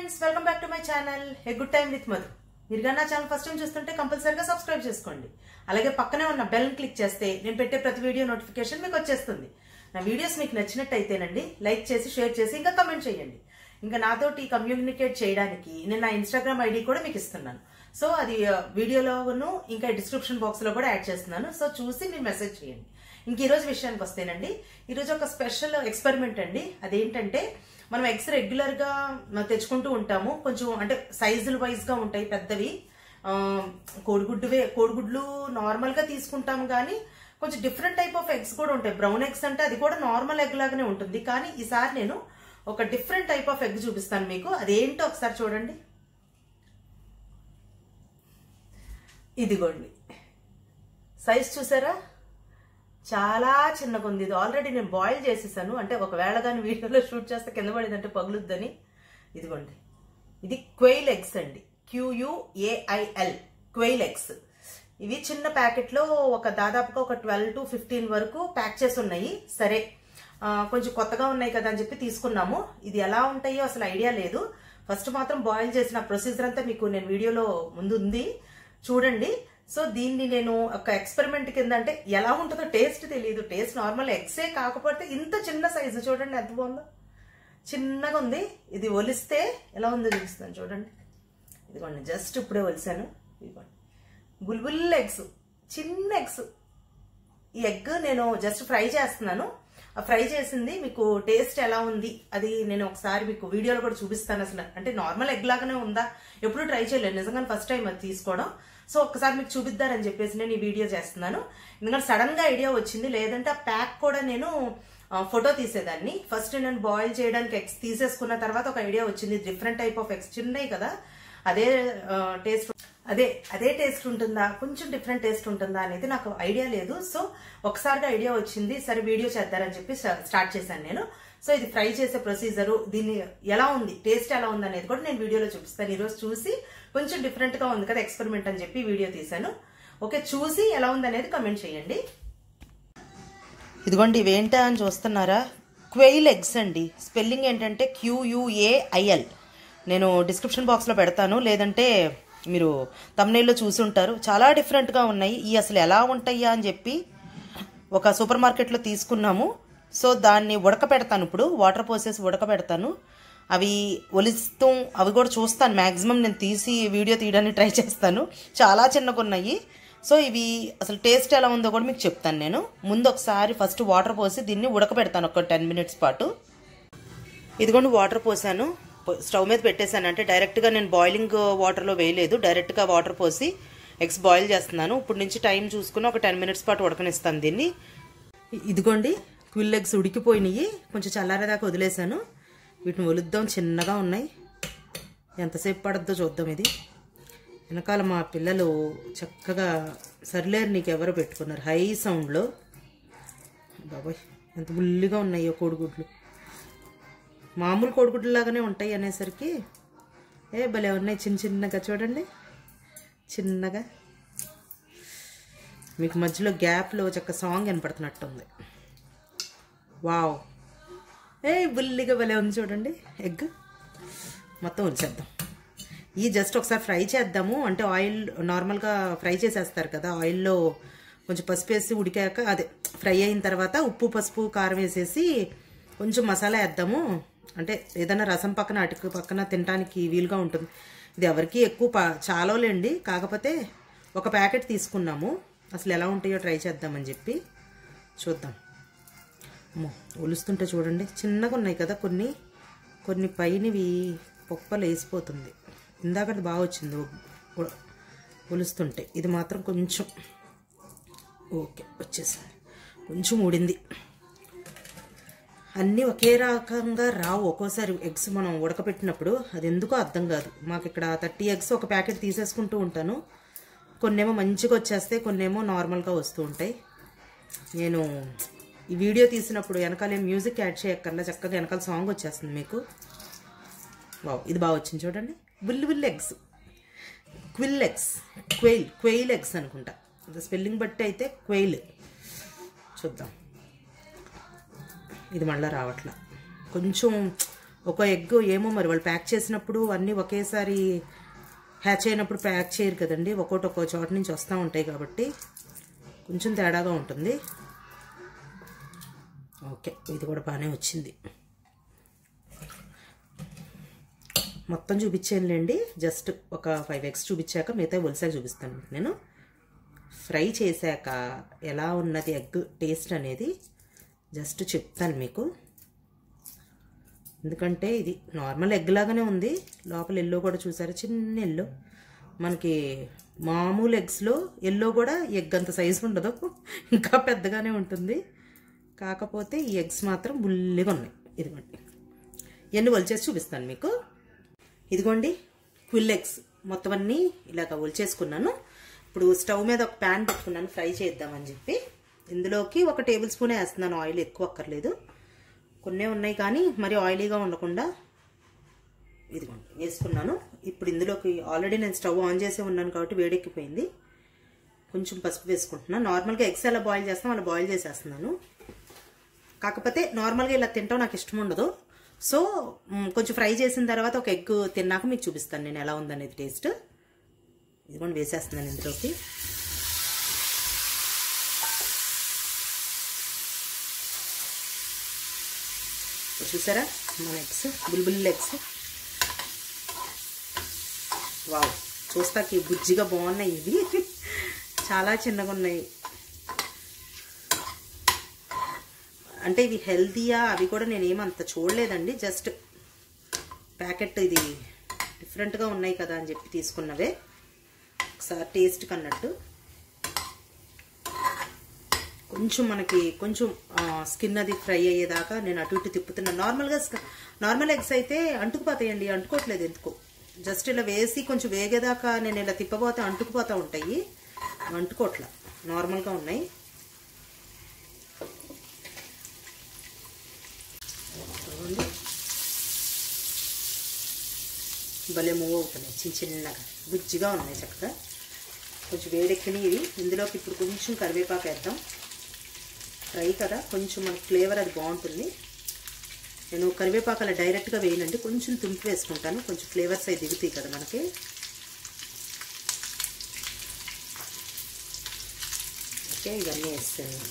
Friends welcome back to my channel a good time with Madhu మీరు కానీ నా channel first time చూస్తుంటే కంపల్సరీగా సబ్స్క్రైబ్ చేసుకోండి అలాగే పక్కనే ఉన్న బెల్ క్లిక్ చేస్తే నేను పెట్టే ప్రతి వీడియో నోటిఫికేషన్ మీకు వచ్చేస్తుంది నా వీడియోస్ మీకు నచ్చినట్టయితేనండి లైక్ చేసి షేర్ చేసి ఇంకా కమెంట్ చేయండి ఇంకా నాతోటి కమ్యూనికేట్ చేయడానికి నేను నా ఇన్స్టాగ్రామ్ ఐడి కూడా మీకు ఇస్తున్నాను సో అది ఆ, వీడియోలోను ఇంకా డిస్క్రిప్షన్ బాక్స్ లో కూడా యాడ్ చేస్తున్నాను సో చూసి మీరు మెసేజ్ చేయండి ఇంక ఈ రోజు విషయానికి వస్తేనండి ఈరోజు ఒక స్పెషల్ ఎక్స్పెరిమెంట్ అండి అదేంటంటే మనం ఎగ్స్ రెగ్యులర్ గా తెచ్చుకుంటూ ఉంటాము కొంచెం అంటే సైజుల వైజ్ గా ఉంటాయి పెద్దవి ఆ, కోడిగుడ్డువే కోడిగుడ్లు నార్మల్ గా తీసుకుంటాం కానీ కొంచెం డిఫరెంట్ టైప్ ఆఫ్ ఎగ్స్ కూడా ఉంటాయి బ్రౌన్ ఎగ్స్ అంటే అది కూడా నార్మల్ ఎగ్ లాగానే ఉంటుంది కానీ ఈసారి నేను ఒక డిఫరెంట్ టైప్ ఆఫ్ ఎగ్ చూపిస్తాను మీకు అదేంటో ఒకసారి చూడండి ఇదిగోండి సైజ్ చూసారా చాలా చిన్నగా ఉంది ఇది ఆల్రెడీ నేను బాయిల్ చేసేసాను అంటే ఒకవేళ కానీ వీడియోలో షూట్ చేస్తే కింద పడిందంటే పగులుద్దని ఇదిగోండి ఇది క్వెయిల్ ఎగ్స్ అండి క్యూయుఏఐఎల్ క్వెయిల్ ఎగ్స్ ఇవి చిన్న ప్యాకెట్లో ఒక దాదాపుగా ఒక ట్వెల్వ్ టు ఫిఫ్టీన్ వరకు ప్యాక్ చేసి ఉన్నాయి సరే ఆ, కొంచెం కొత్తగా ఉన్నాయి కదా అని చెప్పి తీసుకున్నాము ఇది ఎలా ఉంటాయో అసలు ఐడియా లేదు ఫస్ట్ మాత్రం బాయిల్ చేసిన ప్రొసీజర్ అంతా మీకు నేను వీడియోలో ముందు ఉంది చూడండి సో దీన్ని నేను ఒక ఎక్స్పెరిమెంట్ కింద అంటే ఎలా ఉంటుందో టేస్ట్ తెలియదు టేస్ట్ నార్మల్ ఎగ్సే కాకపోతే ఇంత చిన్న సైజు చూడండి ఎంత బాగుందో చిన్నగా ఉంది ఇది ఒలిస్తే ఎలా ఉందో చూపిస్తాను చూడండి ఇదిగోండి జస్ట్ ఇప్పుడే ఒలిసాను ఇదిగోండి బుల్బుల్ ఎగ్స్ చిన్న ఎగ్స్ ఈ ఎగ్ నేను జస్ట్ ఫ్రై చేస్తున్నాను ఆ ఫ్రై చేసింది మీకు టేస్ట్ ఎలా ఉంది అది నేను ఒకసారి మీకు వీడియోలో కూడా చూపిస్తాను అసలు అంటే నార్మల్ ఎగ్ లాగానే ఉందా ఎప్పుడు ట్రై చేయలేదు నిజంగా ఫస్ట్ టైం అది తీసుకోవడం సో ఒకసారి మీకు చూపిద్దారని చెప్పేసి నేను ఈ వీడియో చేస్తున్నాను ఎందుకంటే సడన్ గా ఐడియా వచ్చింది లేదంటే ఆ ప్యాక్ కూడా నేను ఆ, ఫోటో తీసేదాన్ని ఫస్ట్ నేను బాయిల్ చేయడానికి ఎగ్స్ తీసేసుకున్న తర్వాత ఒక ఐడియా వచ్చింది డిఫరెంట్ టైప్ ఆఫ్ ఎగ్స్ చిన్నవి కదా అదే టేస్ట్ అదే అదే టేస్ట్ ఉంటుందా కొంచెం డిఫరెంట్ టేస్ట్ ఉంటుందా అనేది నాకు ఐడియా లేదు సో ఒకసారిగా ఐడియా వచ్చింది సరే వీడియో చేద్దారని చెప్పి స్టా- స్టార్ట్ చేశాను నేను సో ఇది ఫ్రై చేసే ప్రొసీజరు దీన్ని ఎలా ఉంది టేస్ట్ ఎలా ఉంది అనేది కూడా నేను వీడియోలో చూపిస్తాను ఈరోజు చూసి కొంచెం డిఫరెంట్ గా ఉంది కదా ఎక్స్పెరిమెంట్ అని చెప్పి వీడియో తీశాను ఓకే చూసి ఎలా ఉంది అనేది కమెంట్ చేయండి ఇదిగోండి ఇవేంటా అని చూస్తున్నారా క్వెయిల్ ఎగ్స్ అండి స్పెల్లింగ్ ఏంటంటే క్యూయుఏఐఎల్ నేను డిస్క్రిప్షన్ బాక్స్లో పెడతాను లేదంటే మీరు తమ్నైల్లో చూసి ఉంటారు చాలా డిఫరెంట్గా ఉన్నాయి ఈ అసలు ఎలా ఉంటాయా అని చెప్పి ఒక సూపర్ మార్కెట్లో తీసుకున్నాము సో దాన్ని ఉడకపెడతాను ఇప్పుడు వాటర్ పోసేసి ఉడకపెడతాను అవి ఒలిస్తూ అవి కూడా చూస్తాను మ్యాక్సిమం నేను తీసి వీడియో తీయడానికి ట్రై చేస్తాను చాలా చిన్నగా ఉన్నాయి సో ఇవి అసలు టేస్ట్ ఎలా ఉందో కూడా మీకు చెప్తాను నేను ముందు ఒకసారి ఫస్ట్ వాటర్ పోసి దీన్ని ఉడకబెడతాను ఒక టెన్ మినిట్స్ పాటు ఇదిగోండి వాటర్ పోసాను పో- స్టవ్ మీద పెట్టేశాను అంటే డైరెక్ట్గా నేను బాయిలింగ్ వాటర్లో వేయలేదు డైరెక్ట్గా వాటర్ పోసి ఎగ్స్ బాయిల్ చేస్తున్నాను ఇప్పుడు నుంచి టైం చూసుకుని ఒక టెన్ మినిట్స్ పాటు ఉడకనిస్తాను దీన్ని ఇ- ఇదిగోండి క్విల్ ఎగ్స్ ఉడికిపోయినాయి కొంచెం చల్లారేదాకా వదిలేశాను వీటిని ఒలుద్దాం చిన్నగా ఉన్నాయి ఎంతసేపు పడద్దో చూద్దాం ఇది వెనకాల మా పిల్లలు చక్కగా సర్లేరు నీకు ఎవరు పెట్టుకున్నారు హై సౌండ్లో బాబాయ్ ఎంత బుల్లిగా ఉన్నాయో కోడిగుడ్లు మామూలు కోడిగుడ్లు లాగానే ఉంటాయి అనేసరికి ఏ భలే ఉన్నాయి చిన్న చిన్నగా చూడండి చిన్నగా మీకు మధ్యలో గ్యాప్లో చక్క సాంగ్ వినపడుతున్నట్టుంది వావ్ ఏ బుల్లిగా భలే ఉంది చూడండి ఎగ్ మొత్తం ఉంచేద్దాం ఈ జస్ట్ ఒకసారి ఫ్రై చేద్దాము అంటే ఆయిల్ నార్మల్గా ఫ్రై చేసేస్తారు కదా ఆయిల్లో కొంచెం పసుపు వేసి ఉడికాక అదే ఫ్రై అయిన తర్వాత ఉప్పు పసుపు కారం వేసేసి కొంచెం మసాలా వేద్దాము అంటే ఏదైనా రసం పక్కన అటుకు పక్కన తినడానికి వీలుగా ఉంటుంది ఇది ఎవరికి ఎక్కువ ప- చాలోలేండి కాకపోతే ఒక ప్యాకెట్ తీసుకున్నాము అసలు ఎలా ఉంటాయో ట్రై చేద్దామని చెప్పి చూద్దాం అమ్మో, ఒలుస్తుంటే చూడండి చిన్నగా ఉన్నాయి కదా కొన్ని కొన్ని పైనవి పొప్పలు వేసిపోతుంది ఇందాకటి బాగా వచ్చింది ఒ- ఒ- ఒలుస్తుంటే ఇది మాత్రం కొంచెం ఓకే వచ్చేసింది కొంచెం ఊడింది అన్నీ ఒకే రకంగా రావు ఒక్కోసారి ఎగ్స్ మనం ఉడకపెట్టినప్పుడు అది ఎందుకో అర్థం కాదు మాకు ఇక్కడ థర్టీ ఎగ్స్ ఒక ప్యాకెట్ తీసేసుకుంటూ ఉంటాను కొన్నేమో మంచిగా వచ్చేస్తే కొన్నేమో నార్మల్గా వస్తూ ఉంటాయి నేను ఈ వీడియో తీసినప్పుడు వెనకాల ఏం మ్యూజిక్ యాడ్ చేయక్కర్లా చక్కగా వెనకాల సాంగ్ వచ్చేస్తుంది మీకు వావ్ ఇది బాగా వచ్చింది చూడండి బుల్లి బుల్లి eggs quail eggs quail quail eggs అనుకుంటా స్పెల్లింగ్ బట్టి అయితే క్వెయిల్ చూద్దాం ఇది మళ్ళీ రావట్లా కొంచెం ఒక ఎగ్ ఏమో మరి వాళ్ళు ప్యాక్ చేసినప్పుడు అన్నీ ఒకేసారి హ్యాచ్ అయినప్పుడు ప్యాక్ చేయరు కదండి ఒక్కోటి ఒక్కో చోట నుంచి వస్తూ ఉంటాయి కాబట్టి కొంచెం తేడాగా ఉంటుంది ఓకే ఇది కూడా బాగానే వచ్చింది మొత్తం చూపించానులేండి జస్ట్ ఒక ఫైవ్ ఎగ్స్ చూపించాక మిగతా వలసాగా చూపిస్తాను మీకు నేను ఫ్రై చేశాక ఎలా ఉన్నది ఎగ్ టేస్ట్ అనేది జస్ట్ చెప్తాను మీకు ఎందుకంటే ఇది నార్మల్ ఎగ్ లాగానే ఉంది లోపల ఎల్లో కూడా చూసారు చిన్న ఎల్లో మనకి మామూలు ఎగ్స్లో ఎల్లో కూడా ఎగ్ అంత సైజు ఉండదు ఇంకా పెద్దగానే ఉంటుంది కాకపోతే ఈ ఎగ్స్ మాత్రం బుల్లిగా ఉన్నాయి ఇదిగోండి ఎన్ని వలిచేసి చూపిస్తాను మీకు ఇదిగోండి క్విల్ ఎగ్స్ మొత్తం అన్నీ ఇలాగ ఒలిచేసుకున్నాను ఇప్పుడు స్టవ్ మీద ఒక ప్యాన్ పెట్టుకున్నాను ఫ్రై చేద్దామని చెప్పి ఇందులోకి ఒక టేబుల్ స్పూనే వేస్తున్నాను ఆయిల్ ఎక్కువ అక్కర్లేదు కొన్నే ఉన్నాయి కానీ మరి ఆయిలీగా ఉండకుండా ఇదిగోండి వేసుకున్నాను ఇప్పుడు ఇందులోకి ఆల్రెడీ నేను స్టవ్ ఆన్ చేసే ఉన్నాను కాబట్టి వేడెక్కిపోయింది కొంచెం పసుపు వేసుకుంటున్నాను నార్మల్గా ఎగ్స్ ఎలా బాయిల్ చేస్తాం అలా బాయిల్ చేసేస్తున్నాను కాకపోతే నార్మల్గా ఇలా తింటాం నాకు ఇష్టం ఉండదు సో మ్, కొంచెం ఫ్రై చేసిన తర్వాత ఒక ఎగ్ తిన్నాక మీకు చూపిస్తాను నేను ఎలా ఉందనేది టేస్ట్ ఇదిగోండి వేసేస్తున్నాను ఇందులోకి ఇప్పుడు చూసారా మన ఎగ్స్ బుల్బుల్ ఎగ్స్ వావ్ చూస్తాకి బుజ్జిగా బాగున్నాయి ఇవి చాలా చిన్నగా ఉన్నాయి అంటే ఇవి హెల్తీయా అవి కూడా నేనేమంత చూడలేదండి జస్ట్ ప్యాకెట్ ఇది డిఫరెంట్గా ఉన్నాయి కదా అని చెప్పి తీసుకున్నవే ఒకసారి టేస్ట్ కన్నట్టు కొంచెం మనకి కొంచెం స్కిన్ అది ఫ్రై అయ్యేదాకా నేను అటు ఇటు తిప్పుతున్నాను నార్మల్గా నార్మల్ ఎగ్స్ అయితే అంటుకుపోతాయండి అంటుకోవట్లేదు ఎందుకో జస్ట్ ఇలా వేసి కొంచెం వేగేదాకా నేను ఇలా తిప్పబోతే అంటుకుపోతూ ఉంటాయి అంటుకోవట్లా నార్మల్గా ఉన్నాయి చూడండి. భలే మూవ్ అవుతున్నాయి చిన్న చిన్నగా బుజ్జిగా ఉన్నాయి చక్కగా కొంచెం వేడెక్కినవి ఇవి ఇందులోకి ఇప్పుడు కొంచెం కరివేపాకు వేద్దాం ఫ్రై కదా కొంచెం మనకి ఫ్లేవర్ అది బాగుంటుంది నేను కరివేపాకు అలా డైరెక్ట్గా వేయనండి కొంచెం తుంపి వేసుకుంటాను కొంచెం ఫ్లేవర్స్ అవి దిగుతాయి కదా మనకి ఓకే ఇవన్నీ వేస్తాను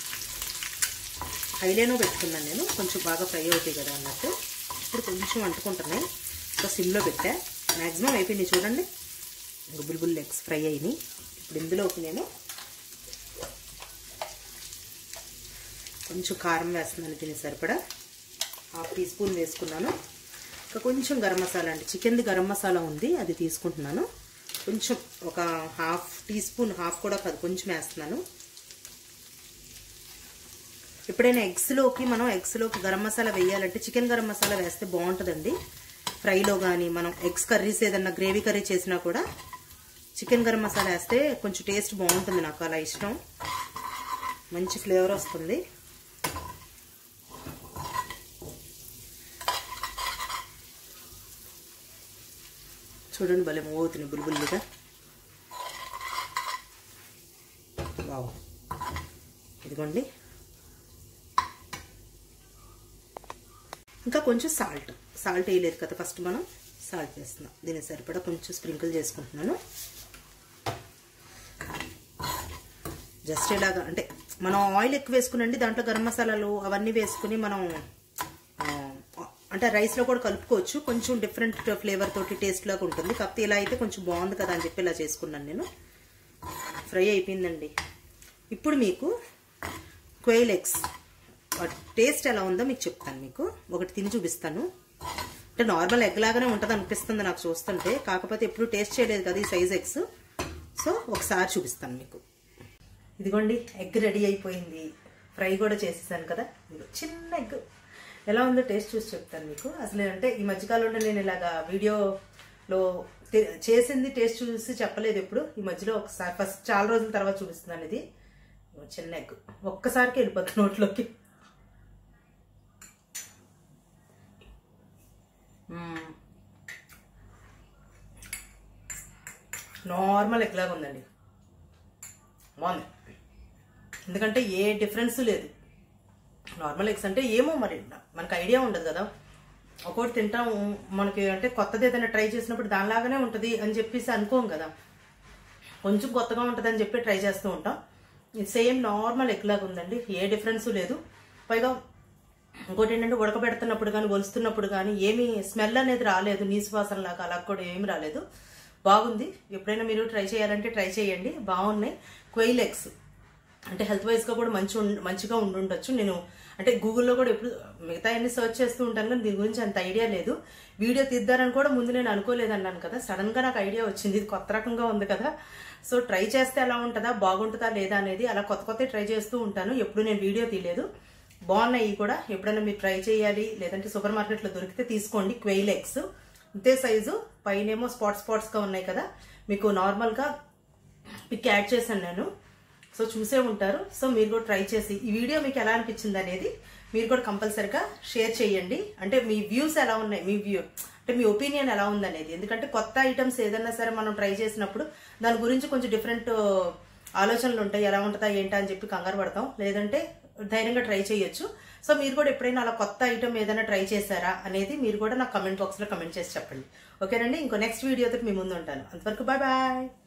హైలేనో పెట్టుకున్నాను నేను కొంచెం బాగా ఫ్రై అవుతాయి కదా అన్నట్టు ఇప్పుడు కొంచెం అంటుకుంటున్నాయి సో సిమ్లో పెట్టా మ్యాక్సిమం అయిపోయినాయి చూడండి బుల్బుల్ ఎగ్స్ ఫ్రై అయినాయి ఇప్పుడు ఇందులోకి నేను కొంచెం కారం వేస్తున్నాను దీనికి సరిపడా హాఫ్ టీ స్పూన్ వేసుకున్నాను ఇంకా కొంచెం గరం మసాలా అండి చికెన్ది గరం మసాలా ఉంది అది తీసుకుంటున్నాను కొంచెం ఒక హాఫ్ టీ స్పూన్ హాఫ్ కూడా కాదు కొంచెం వేస్తున్నాను ఎప్పుడైనా ఎగ్స్లోకి మనం ఎగ్స్లోకి గరం మసాలా వేయాలంటే చికెన్ గరం మసాలా వేస్తే బాగుంటుందండి ఫ్రైలో కానీ మనం ఎగ్స్ కర్రీస్ ఏదన్నా గ్రేవీ కర్రీ చేసినా కూడా చికెన్ గరం మసాలా వేస్తే కొంచెం టేస్ట్ బాగుంటుంది నాకు అలా ఇష్టం మంచి ఫ్లేవర్ వస్తుంది చూడండి భలే మూవ్ అవుతుంది బుల్బుల్లుగా వావ్ ఇదిగోండి ఇంకా కొంచెం సాల్ట్ సాల్ట్ వేయలేదు కదా ఫస్ట్ మనం సాల్ట్ వేస్తున్నాం దీనికి సరిపడా కొంచెం స్ప్రింకిల్ చేసుకుంటున్నాను జస్ట్ ఇలాగా అంటే మనం ఆయిల్ ఎక్కువ వేసుకునండి దాంట్లో గరం మసాలాలు అవన్నీ వేసుకుని మనం ఆ, అంటే రైస్లో కూడా కలుపుకోవచ్చు కొంచెం డిఫరెంట్ ఫ్లేవర్ తోటి టేస్ట్ లాగా ఉంటుంది కాకపోతే ఇలా అయితే కొంచెం బాగుంది కదా అని చెప్పి ఇలా చేసుకున్నాను నేను ఫ్రై అయిపోయిందండి ఇప్పుడు మీకు క్వైల్ ఎగ్స్ టేస్ట్ ఎలా ఉందో మీకు చెప్తాను మీకు ఒకటి తిని చూపిస్తాను అంటే నార్మల్ ఎగ్ లాగానే ఉంటుంది అనిపిస్తుంది నాకు చూస్తుంటే కాకపోతే ఎప్పుడు టేస్ట్ చేయలేదు కదా ఈ సైజ్ ఎగ్స్ సో ఒకసారి చూపిస్తాను మీకు ఇదిగోండి ఎగ్ రెడీ అయిపోయింది ఫ్రై కూడా చేసేసాను కదా ఇదిగో చిన్న ఎగ్ ఎలా ఉందో టేస్ట్ చూసి చెప్తాను మీకు అసలు అంటే ఈ మధ్యకాలంలో నేను ఇలాగా వీడియోలో తే- చేసింది టేస్ట్ చూసి చెప్పలేదు ఎప్పుడు ఈ మధ్యలో ఒకసారి ఫస్ట్ చాలా రోజుల తర్వాత చూపిస్తున్నాను ఇది ఇదిగో చిన్న ఎగ్ ఒక్కసారికి వెళ్ళిపోతుంది నోట్లోకి మ్మ్. నార్మల్ ఎగ్ లాగా ఉందండి బాగుంది ఎందుకంటే ఏ డిఫరెన్స్ లేదు నార్మల్ ఎగ్స్ అంటే ఏమో మరి మనకు ఐడియా ఉండదు కదా ఒకటి తింటాం మనకి అంటే కొత్తది ఏదైనా ట్రై చేసినప్పుడు దానిలాగానే ఉంటుంది అని చెప్పేసి అనుకోం కదా కొంచెం కొత్తగా ఉంటుంది అని చెప్పి ట్రై చేస్తూ ఉంటాం ఇది సేమ్ నార్మల్ ఎగ్ లాగా ఉందండి ఏ డిఫరెన్స్ లేదు పైగా ఇంకోటి ఏంటంటే ఉడకబెడుతున్నప్పుడు కానీ ఒలుస్తున్నప్పుడు కానీ ఏమీ స్మెల్ అనేది రాలేదు నీసు వాసన లాగా అలా కూడా ఏమీ రాలేదు బాగుంది ఎప్పుడైనా మీరు ట్రై చేయాలంటే ట్రై చేయండి బాగున్నాయి క్వెయిల్ ఎగ్స్ అంటే హెల్త్ వైజ్గా కూడా మంచి ఉం- మంచిగా ఉండుండొచ్చు నేను అంటే గూగుల్లో కూడా ఎప్పుడు మిగతా అన్ని సెర్చ్ చేస్తూ ఉంటాను కానీ దీని గురించి అంత ఐడియా లేదు వీడియో తీద్దారని కూడా ముందు నేను అనుకోలేదు అన్నాను కదా సడన్ గా నాకు ఐడియా వచ్చింది ఇది కొత్త రకంగా ఉంది కదా సో ట్రై చేస్తే ఎలా ఉంటుందా బాగుంటుందా లేదా అనేది అలా కొత్త కొత్త ట్రై చేస్తూ ఉంటాను ఎప్పుడు నేను వీడియో తీయలేదు బాగున్నాయి ఇవి కూడా ఎప్పుడైనా మీరు ట్రై చేయాలి లేదంటే సూపర్ మార్కెట్లో దొరికితే తీసుకోండి క్వెయిల్ ఎగ్స్ ఇంతే సైజు పైనేమో స్పాట్ స్పాట్స్గా ఉన్నాయి కదా మీకు నార్మల్గా పిక్ యాడ్ చేశాను నేను సో చూసే ఉంటారు సో మీరు కూడా ట్రై చేసి ఈ వీడియో మీకు ఎలా అనిపించింది అనేది మీరు కూడా కంపల్సరిగా షేర్ చేయండి అంటే మీ వ్యూస్ ఎలా ఉన్నాయి మీ వ్యూ అంటే మీ ఒపీనియన్ ఎలా ఉందనేది ఎందుకంటే కొత్త ఐటమ్స్ ఏదైనా సరే మనం ట్రై చేసినప్పుడు దాని గురించి కొంచెం డిఫరెంట్ ఆలోచనలు ఉంటాయి ఎలా ఉంటుందా ఏంటా అని చెప్పి కంగారు పడతాం లేదంటే ధైర్యంగా ట్రై చేయొచ్చు సో మీరు కూడా ఎప్పుడైనా అలా కొత్త ఐటమ్ ఏదైనా ట్రై చేశారా అనేది మీరు కూడా నాకు కమెంట్ బాక్స్లో కమెంట్ చేసి చెప్పండి ఓకేనండి ఇంకో నెక్స్ట్ వీడియోతో మీ ముందు ఉంటాను అంతవరకు బాయ్ బాయ్